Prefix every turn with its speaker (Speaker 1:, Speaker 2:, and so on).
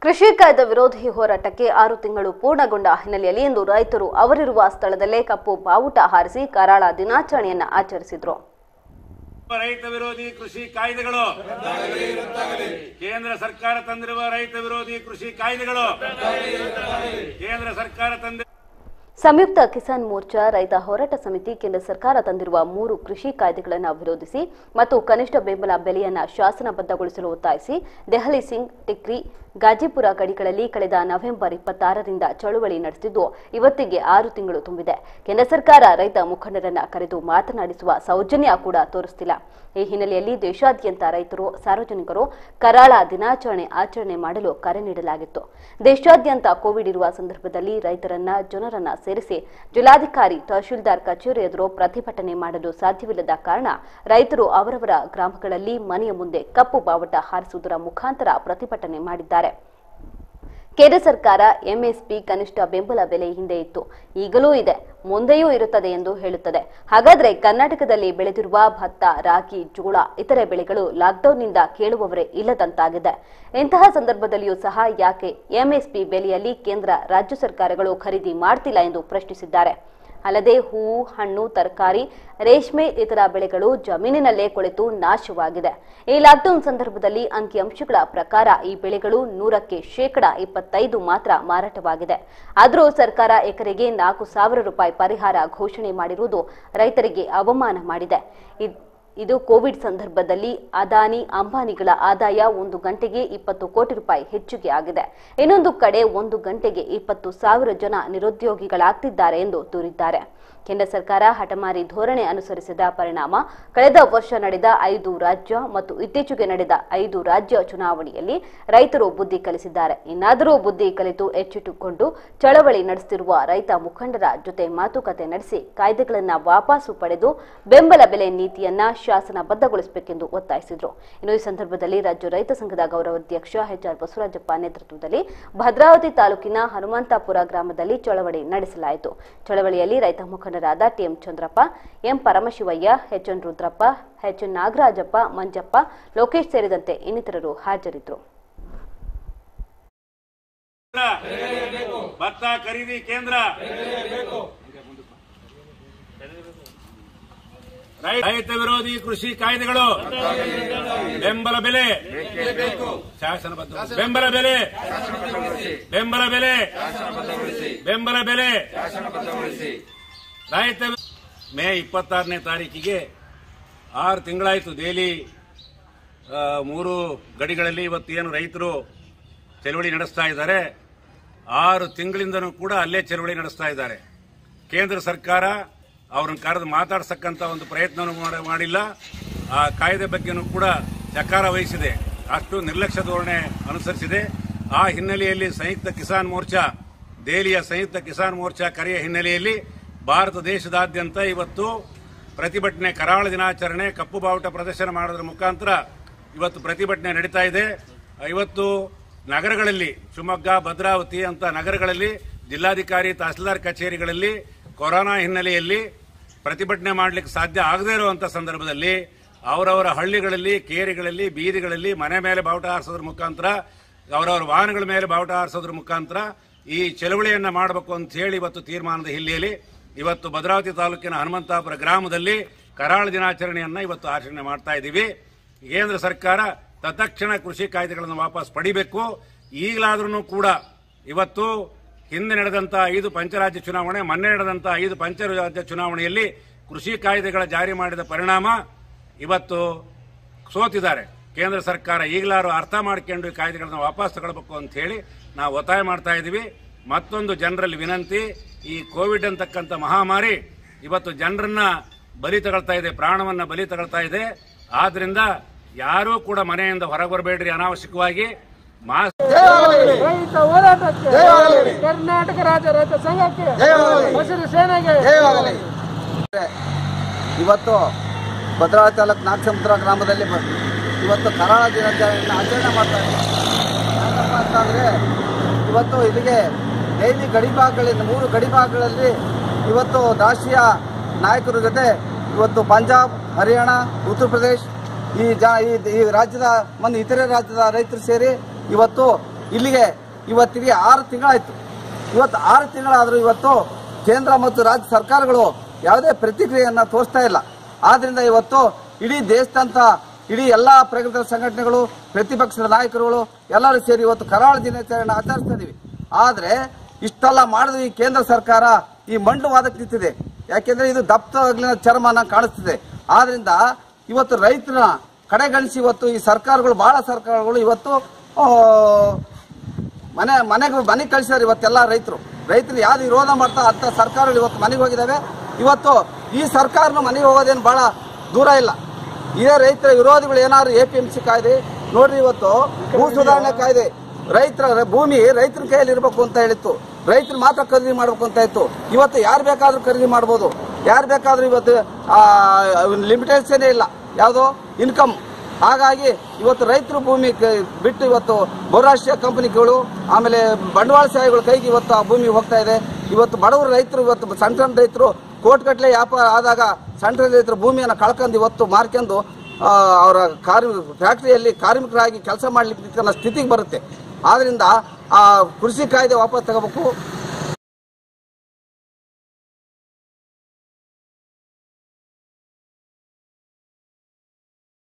Speaker 1: ಕೃಷಿ ಕಾಯ್ದೆ ವಿರೋಧಿ ಹೋರಾಟಕ್ಕೆ ಆರು ತಿಂಗಳು ಪೂರ್ಣಗೊಂಡ ಹಿನ್ನೆಲೆಯಲ್ಲಿ ಇಂದು ರೈತರು ಅವರಿರುವ ಸ್ಥಳದಲ್ಲೇ ಕಪ್ಪು ಬಾವುಟ ಹಾರಿಸಿ ಕರಾಳ ದಿನಾಚರಣೆಯನ್ನ ಆಚರಿಸಿದ್ರು
Speaker 2: ರೈತ ವಿರೋಧಿ ಕೃಷಿ ಕಾಯ್ದೆಗಳು ಕೇಂದ್ರ ಸರ್ಕಾರ ತಂದಿರುವ ರೈತ ವಿರೋಧಿ ಕೃಷಿ ಕಾಯ್ದೆಗಳು ಕೇಂದ್ರ ಸರ್ಕಾರ ತಂದ
Speaker 1: ಸಂಯುಕ್ತ ಕಿಸಾನ್ ಮೋರ್ಚಾ ರೈತ ಹೋರಾಟ ಸಮಿತಿ ಕೇಂದ್ರ ಸರ್ಕಾರ ತಂದಿರುವ ಮೂರು ಕೃಷಿ ಕಾಯ್ದೆಗಳನ್ನು ವಿರೋಧಿಸಿ ಮತ್ತು ಕನಿಷ್ಠ ಬೆಂಬಲ ಬೆಲೆಯನ್ನ ಶಾಸನಬದ್ಧಗೊಳಿಸಲು ಒತ್ತಾಯಿಸಿ ದೆಹಲಿ ಸಿಂಗ್ ಟಿಕ್ರಿ ಗಾಜಿಪುರ ಗಡಿಗಳಲ್ಲಿ ಕಳೆದ ನವೆಂಬರ್ ಇಪ್ಪತ್ತಾರರಿಂದ ಚಳುವಳಿ ನಡೆಸಿದ್ದು ಇವತ್ತಿಗೆ ಆರು ತಿಂಗಳು ತುಂಬಿದೆ ಕೇಂದ್ರ ಸರ್ಕಾರ ರೈತ ಮುಖಂಡರನ್ನ ಕರೆದು ಮಾತನಾಡಿಸುವ ಸೌಜನ್ಯ ಕೂಡ ತೋರಿಸುತ್ತಿಲ್ಲ ಈ ಹಿನ್ನೆಲೆಯಲ್ಲಿ ದೇಶಾದ್ಯಂತ ರೈತರು ಸಾರ್ವಜನಿಕರು ಕರಾಳ ದಿನಾಚರಣೆ ಆಚರಣೆ ಮಾಡಲು ಕರೆ ನೀಡಲಾಗಿತ್ತು ದೇಶಾದ್ಯಂತ ಕೋವಿಡ್ ಇರುವ ಸಂದರ್ಭದಲ್ಲಿ ರೈತರನ್ನ ಜನರನ್ನ ಸೇರಿಸಿ ಜಿಲ್ಲಾಧಿಕಾರಿ ತಹಶೀಲ್ದಾರ್ ಕಚೇರಿ ಎದುರು ಪ್ರತಿಭಟನೆ ಮಾಡಲು ಸಾಧ್ಯವಿಲ್ಲದ ಕಾರಣ ರೈತರು ಅವರವರ ಗ್ರಾಮಗಳಲ್ಲಿ ಮನೆಯ ಮುಂದೆ ಕಪ್ಪು ಬಾವುಟ ಹಾರಿಸುವುದರ ಮುಖಾಂತರ ಪ್ರತಿಭಟನೆ ಮಾಡಿದ್ದಾರೆ ಕೇಂದ್ರ ಸರ್ಕಾರ ಎಂಎಸ್ಪಿ ಕನಿಷ್ಠ ಬೆಂಬಲ ಬೆಲೆ ಹಿಂದೆ ಇತ್ತು ಈಗಲೂ ಇದೆ ಮುಂದೆಯೂ ಇರುತ್ತದೆ ಎಂದು ಹೇಳುತ್ತದೆ ಹಾಗಾದ್ರೆ ಕರ್ನಾಟಕದಲ್ಲಿ ಬೆಳೆದಿರುವ ಭತ್ತ ರಾಗಿ ಜೋಳ ಇತರೆ ಬೆಳೆಗಳು ಲಾಕ್ಡೌನ್ನಿಂದ ಕೇಳುವವರೇ ಇಲ್ಲದಂತಾಗಿದೆ ಇಂತಹ ಸಂದರ್ಭದಲ್ಲಿಯೂ ಸಹ ಯಾಕೆ ಎಂಎಸ್ಪಿ ಬೆಲೆಯಲ್ಲಿ ಕೇಂದ್ರ ರಾಜ್ಯ ಸರ್ಕಾರಗಳು ಖರೀದಿ ಮಾಡ್ತಿಲ್ಲ ಎಂದು ಪ್ರಶ್ನಿಸಿದ್ದಾರೆ ಅಲ್ಲದೆ ಹೂವು ಹಣ್ಣು ತರಕಾರಿ ರೇಷ್ಮೆ ಇತರ ಬೆಳೆಗಳು ಜಮೀನಿನಲ್ಲೇ ಕೊಳೆತು ನಾಶವಾಗಿದೆ ಈ ಲಾಕ್ಡೌನ್ ಸಂದರ್ಭದಲ್ಲಿ ಅಂಕಿಅಂಶಗಳ ಪ್ರಕಾರ ಈ ಬೆಳೆಗಳು ನೂರಕ್ಕೆ ಶೇಕಡ ಇಪ್ಪತ್ತೈದು ಮಾತ್ರ ಮಾರಾಟವಾಗಿದೆ ಆದರೂ ಸರ್ಕಾರ ಎಕರೆಗೆ ನಾಲ್ಕು ಸಾವಿರ ರೂಪಾಯಿ ಪರಿಹಾರ ಘೋಷಣೆ ಮಾಡಿರುವುದು ರೈತರಿಗೆ ಅವಮಾನ ಮಾಡಿದೆ ಇದ್- ಇದು ಕೋವಿಡ್ ಸಂದರ್ಭದಲ್ಲಿ ಅದಾನಿ ಅಂಬಾನಿಗಳ ಆದಾಯ ಒಂದು ಗಂಟೆಗೆ ಇಪ್ಪತ್ತು ಕೋಟಿ ರೂಪಾಯಿ ಹೆಚ್ಚಿಗೆ ಆಗಿದೆ ಇನ್ನೊಂದು ಕಡೆ ಒಂದು ಗಂಟೆಗೆ ಇಪ್ಪತ್ತು ಸಾವಿರ ಜನ ನಿರುದ್ಯೋಗಿಗಳಾಗ್ತಿದ್ದಾರೆ ಎಂದು ದೂರಿದ್ದಾರೆ ಕೇಂದ್ರ ಸರ್ಕಾರ ಹಠಮಾರಿ ಧೋರಣೆ ಅನುಸರಿಸಿದ ಪರಿಣಾಮ ಕಳೆದ ವರ್ಷ ನಡೆದ ಐದು ರಾಜ್ಯ ಮತ್ತು ಇತ್ತೀಚೆಗೆ ನಡೆದ ಐದು ರಾಜ್ಯ ಚುನಾವಣೆಯಲ್ಲಿ ರೈತರು ಬುದ್ಧಿ ಕಲಿಸಿದ್ದಾರೆ ಇನ್ನಾದರೂ ಬುದ್ಧಿ ಕಲಿತು ಎಚ್ಚಿಟ್ಟುಕೊಂಡು ಚಳವಳಿ ನಡೆಸುತ್ತಿರುವ ರೈತ ಮುಖಂಡರ ಜೊತೆ ಮಾತುಕತೆ ನಡೆಸಿ ಕಾಯ್ದೆಗಳನ್ನು ವಾಪಸ್ಸು ಪಡೆದು ಬೆಂಬಲ ಬೆಲೆ ನೀತಿಯನ್ನ ಶಾಸನಬದ್ಧಗೊಳಿಸಬೇಕೆಂದು ಒತ್ತಾಯಿಸಿದರು ಇನ್ನು ಈ ಸಂದರ್ಭದಲ್ಲಿ ರಾಜ್ಯ ರೈತ ಸಂಘದ ಗೌರವಾಧ್ಯಕ್ಷ ಎಚ್ಆರ್ ಬಸವರಾಜಪ್ಪ ನೇತೃತ್ವದಲ್ಲಿ ಭದ್ರಾವತಿ ತಾಲೂಕಿನ ಹನುಮಂತಾಪುರ ಗ್ರಾಮದಲ್ಲಿ ಚಳವಳಿ ನಡೆಸಲಾಯಿತು ಚಳವಳಿಯಲ್ಲಿ ರೈತ ಮುಖಂಡರಾದ T M Chandrappa M Paramashivaiah H N Rudrappa H N Nagarajappa Manjappa Lokesh ಸೇರಿದಂತೆ ಇನ್ನಿತರರು ಹಾಜರಿದ್ದರು
Speaker 2: ಭತ್ತ ಖರೀದಿ ಕೇಂದ್ರ ರೈ- ರೈತ ವಿರೋಧಿ ಕೃಷಿ ಕಾಯ್ದೆಗಳು ಬೆಂಬಲ ಬೆಲೆ ಶಾಸನಬದ್ಧ ಬೆಂಬಲ ಬೆಲೆ ಬೆಂಬಲ ಬೆಲೆ ಬೆಂಬಲ ಬೆಲೆ ರೈತ ವಿ- ಮೇ ಇಪ್ಪತ್ತಾರನೇ ತಾರೀಕಿಗೆ ಆರು ತಿಂಗಳಾಯಿತು ದೆಹಲಿ ಆ, ಮೂರು ಗಡಿಗಳಲ್ಲಿ ಇವತ್ತೇನು ರೈತರು ಚಳವಳಿ ನಡೆಸ್ತಾ ಇದ್ದಾರೆ ಆರು ತಿಂಗಳಿಂದನೂ ಕೂಡ ಅಲ್ಲೇ ಚಳವಳಿ ನಡೆಸ್ತಾ ಇದ್ದಾರೆ ಕೇಂದ್ರ ಸರ್ಕಾರ ಅವ್ರನ್ನ ಕರೆದು ಮಾತಾಡ್ಸಕ್ಕಂತ ಒಂದು ಪ್ರಯತ್ನವನ್ನು ಮಾಡ- ಮಾಡಿಲ್ಲ ಆ ಕಾಯ್ದೆ ಬಗ್ಗೆನೂ ಕೂಡ ಚಕಾರ ವಹಿಸಿದೆ ಅಷ್ಟು ನಿರ್ಲಕ್ಷ್ಯ ಧೋರಣೆ ಅನುಸರಿಸಿದೆ ಆ ಹಿನ್ನೆಲೆಯಲ್ಲಿ ಸಂಯುಕ್ತ ಕಿಸಾನ್ ಮೋರ್ಚಾ ದೆಹಲಿಯ ಸಂಯುಕ್ತ ಕಿಸಾನ್ ಮೋರ್ಚಾ ಕರೆಯ ಹಿನ್ನೆಲೆಯಲ್ಲಿ ಭಾರತ ದೇಶದಾದ್ಯಂತ ಇವತ್ತು ಪ್ರತಿಭಟನೆ ಕರಾಳ ದಿನಾಚರಣೆ ಕಪ್ಪು ಬಾವುಟ ಪ್ರದರ್ಶನ ಮಾಡೋದ್ರ ಮುಖಾಂತರ ಇವತ್ತು ಪ್ರತಿಭಟನೆ ನಡೀತಾ ಇದೆ ಇವತ್ತು ನಗರಗಳಲ್ಲಿ ಶಿವಮೊಗ್ಗ ಭದ್ರಾವತಿ ಅಂತ ನಗರಗಳಲ್ಲಿ ಜಿಲ್ಲಾಧಿಕಾರಿ ತಹಸೀಲ್ದಾರ್ ಕಚೇರಿಗಳಲ್ಲಿ ಕೊರೋನಾ ಹಿನ್ನೆಲೆಯಲ್ಲಿ ಪ್ರತಿಭಟನೆ ಮಾಡಲಿಕ್ಕೆ ಸಾಧ್ಯ ಆಗದೇ ಇರುವಂತ ಸಂದರ್ಭದಲ್ಲಿ ಅವರವರ ಹಳ್ಳಿಗಳಲ್ಲಿ ಕೇರಿಗಳಲ್ಲಿ ಬೀದಿಗಳಲ್ಲಿ ಮನೆ ಮೇಲೆ ಬಾವುಟ ಹಾರಿಸೋದ್ರ ಮುಖಾಂತರ ಅವರವರ ವಾಹನಗಳ ಮೇಲೆ ಬಾವುಟ ಹಾರಿಸೋದ್ರ ಮುಖಾಂತರ ಈ ಚಳವಳಿಯನ್ನ ಮಾಡಬೇಕು ಅಂತ ಹೇಳಿ ಇವತ್ತು ತೀರ್ಮಾನದ ಹಿನ್ನೆಲೆಯಲ್ಲಿ ಇವತ್ತು ಭದ್ರಾವತಿ ತಾಲೂಕಿನ ಹನುಮಂತಾಪುರ ಗ್ರಾಮದಲ್ಲಿ ಕರಾಳ ದಿನಾಚರಣೆಯನ್ನ ಇವತ್ತು ಆಚರಣೆ ಮಾಡ್ತಾ ಇದ್ದೀವಿ ಕೇಂದ್ರ ಸರ್ಕಾರ ತತ್ಕ್ಷಣ ಕೃಷಿ ಕಾಯ್ದೆಗಳನ್ನು ವಾಪಸ್ ಪಡಿಬೇಕು ಈಗಲಾದ್ರೂ ಕೂಡ ಇವತ್ತು ಹಿಂದೆ ನಡೆದಂತ ಐದು ಪಂಚರಾಜ್ಯ ಚುನಾವಣೆ ಮೊನ್ನೆ ನಡೆದಂತ ಐದು ಪಂಚರಾಜ್ಯ ಚುನಾವಣೆಯಲ್ಲಿ ಕೃಷಿ ಕಾಯ್ದೆಗಳ ಜಾರಿ ಮಾಡಿದ ಪರಿಣಾಮ ಇವತ್ತು ಸೋತಿದ್ದಾರೆ ಕೇಂದ್ರ ಸರ್ಕಾರ ಈಗಲಾರು ಅರ್ಥ ಮಾಡ್ಕೊಂಡು ಈ ಕಾಯ್ದೆಗಳನ್ನ ವಾಪಸ್ ತಗೊಳ್ಬೇಕು ಅಂತ ಹೇಳಿ ನಾವು ಒತ್ತಾಯ ಮಾಡ್ತಾ ಇದ್ದೀವಿ ಮತ್ತೊಂದು ಜನರಲ್ಲಿ ವಿನಂತಿ ಈ ಕೋವಿಡ್ ಅಂತಕ್ಕಂಥ ಮಹಾಮಾರಿ ಇವತ್ತು ಜನರನ್ನ ಬಲಿ ತಗೊಳ್ತಾ ಇದೆ ಪ್ರಾಣವನ್ನ ಬಲಿ ತಗೊಳ್ತಾ ಇದೆ ಆದ್ರಿಂದ ಯಾರೂ ಕೂಡ ಮನೆಯಿಂದ ಹೊರಗೆ ಬರಬೇಡ್ರಿ ಅನಾವಶ್ಯಕವಾಗಿ ಮಾಸ್ಕ್
Speaker 3: ರೈತ ಹೋರಾಟಕ್ಕೆ ಕರ್ನಾಟಕ ರಾಜ್ಯ ರೈತ ಸಂಘಕ್ಕೆ ಹಸಿರು ಸೇನೆಗೆ
Speaker 4: ಇವತ್ತು ಭದ್ರಾವತಿ ತಾಲೂಕು ನಾಗಸಮುದ್ರ ಗ್ರಾಮದಲ್ಲಿ ಬ- ಇವತ್ತು ಕರಾಳ ದಿನಾಚರಣೆಯನ್ನು ಆಚರಣೆ ಮಾಡ್ತಾ ಇದ್ದೀವಿ ಯಾಕಪ್ಪ ಅಂತಂದರೆ ಇವತ್ತು ಇಲ್ಲಿಗೆ ಡೈಲಿ ಗಡಿಭಾಗಗಳಿಂದ ಮೂರು ಗಡಿಭಾಗಗಳಲ್ಲಿ ಇವತ್ತು ರಾಷ್ಟ್ರೀಯ ನಾಯಕರ ಜೊತೆ ಇವತ್ತು ಪಂಜಾಬ್ ಹರಿಯಾಣ ಉತ್ತರ ಪ್ರದೇಶ್ ಈ ಜಾ ಈ ಈ ರಾಜ್ಯದ ಮತ್ತು ಇತರೆ ರಾಜ್ಯದ ರೈತರು ಸೇರಿ ಇವತ್ತು ಇಲ್ಲಿಗೆ ಇವತ್ತಿಗೆ ಆರು ತಿಂಗಳಾಯ್ತು ಇವತ್ತು ಆರು ತಿಂಗಳಾದರೂ ಇವತ್ತು ಕೇಂದ್ರ ಮತ್ತು ರಾಜ್ಯ ಸರ್ಕಾರಗಳು ಯಾವುದೇ ಪ್ರತಿಕ್ರಿಯೆಯನ್ನ ತೋರಿಸ್ತಾ ಇಲ್ಲ ಆದ್ರಿಂದ ಇವತ್ತು ಇಡೀ ದೇಶದಂತ ಇಡೀ ಎಲ್ಲಾ ಪ್ರಗತಿಪರ ಸಂಘಟನೆಗಳು ಪ್ರತಿಪಕ್ಷದ ನಾಯಕರುಗಳು ಎಲ್ಲರೂ ಸೇರಿ ಇವತ್ತು ಕರಾಳ ದಿನಾಚರಣೆ ಆಚರಿಸ್ತಾ ಇದೀವಿ ಆದ್ರೆ ಇಷ್ಟೆಲ್ಲ ಮಾಡಿದ ಈ ಕೇಂದ್ರ ಸರ್ಕಾರ ಈ ಮಂಡು ವಾದಕ್ಕೆ ನಿಂತಿದೆ ಯಾಕೆಂದ್ರೆ ಇದು ದಪ್ತವಾಗಿನ ಚರ್ಮನ ಕಾಣಿಸ್ತಿದೆ ಆದ್ರಿಂದ ಇವತ್ತು ರೈತರನ್ನ ಕಡೆಗಣಿಸಿ ಇವತ್ತು ಈ ಸರ್ಕಾರಗಳು ಬಹಳ ಸರ್ಕಾರಗಳು ಇವತ್ತು ಆ, ಮನೆ ಮನೆಗೆ ಮನೆಗೆ ಕಳಿಸಿದಾರೆ ಇವತ್ತೆಲ್ಲ ರೈತರು ರೈತರು ಯಾವ್ದು ವಿರೋಧ ಮಾಡ್ತಾ ಅಂತ ಸರ್ಕಾರಗಳು ಇವತ್ತು ಮನೆಗೆ ಹೋಗಿದ್ದಾವೆ ಇವತ್ತು ಈ ಸರ್ಕಾರನು ಮನೆಗೆ ಹೋಗೋದೇನು ಬಹಳ ದೂರ ಇಲ್ಲ ಇದೇ ರೈತರ ವಿರೋಧಿಗಳು ಏನಾದ್ರು ಎ ಪಿ ಎಂ ಸಿ ಕಾಯ್ದೆ ನೋಡ್ರಿ ಇವತ್ತು ಭೂ ಸುಧಾರಣೆ ಕಾಯ್ದೆ ರೈತರ ಭೂಮಿ ರೈತರ ಕೈಯಲ್ಲಿ ಇರಬೇಕು ಅಂತ ಹೇಳಿತ್ತು ರೈತರು ಮಾತ್ರ ಖರೀದಿ ಮಾಡಬೇಕು ಅಂತ ಇತ್ತು ಇವತ್ತು ಯಾರು ಬೇಕಾದ್ರೂ ಖರೀದಿ ಮಾಡ್ಬೋದು ಯಾರು ಬೇಕಾದ್ರೂ ಇವತ್ತು ಲಿಮಿಟೇಷನ್ ಇಲ್ಲ ಯಾವುದು ಇನ್ಕಮ್ ಹಾಗಾಗಿ ಇವತ್ತು ರೈತರು ಭೂಮಿ ಕ- ಬಿಟ್ಟು ಇವತ್ತು ಬಹುರಾಷ್ಟ್ರೀಯ ಕಂಪನಿಗಳು ಆಮೇಲೆ ಬಂಡವಾಳಶಾಹಿಗಳ ಕೈಗೆ ಇವತ್ತು ಆ ಭೂಮಿ ಹೋಗ್ತಾ ಇದೆ ಇವತ್ತು ಬಡವರು ರೈತರು ಇವತ್ತು ಸಣ್ಣ ಸಣ್ಣ ರೈತರು ಕೋಟ್ಗಟ್ಟಲೆ ವ್ಯಾಪಾರ ಆದಾಗ ಸಣ್ಣ ರೈತರು ಭೂಮಿಯನ್ನು ಕಳ್ಕೊಂಡು ಇವತ್ತು ಮಾರ್ಕೊಂಡು ಆ, ಅವರ ಕಾರ್ಮಿ ಫ್ಯಾಕ್ಟರಿಯಲ್ಲಿ ಕಾರ್ಮಿಕರಾಗಿ ಕೆಲಸ ಮಾಡ್ಲಿಕ್ಕೆ ನಿಂತ್ಕೊಳ್ಳೋ ಸ್ಥಿತಿಗೆ ಬರುತ್ತೆ ಆದ್ರಿಂದ ಆ ಕೃಷಿ ಕಾಯ್ದೆ ವಾಪಸ್ ತಗೋಬೇಕು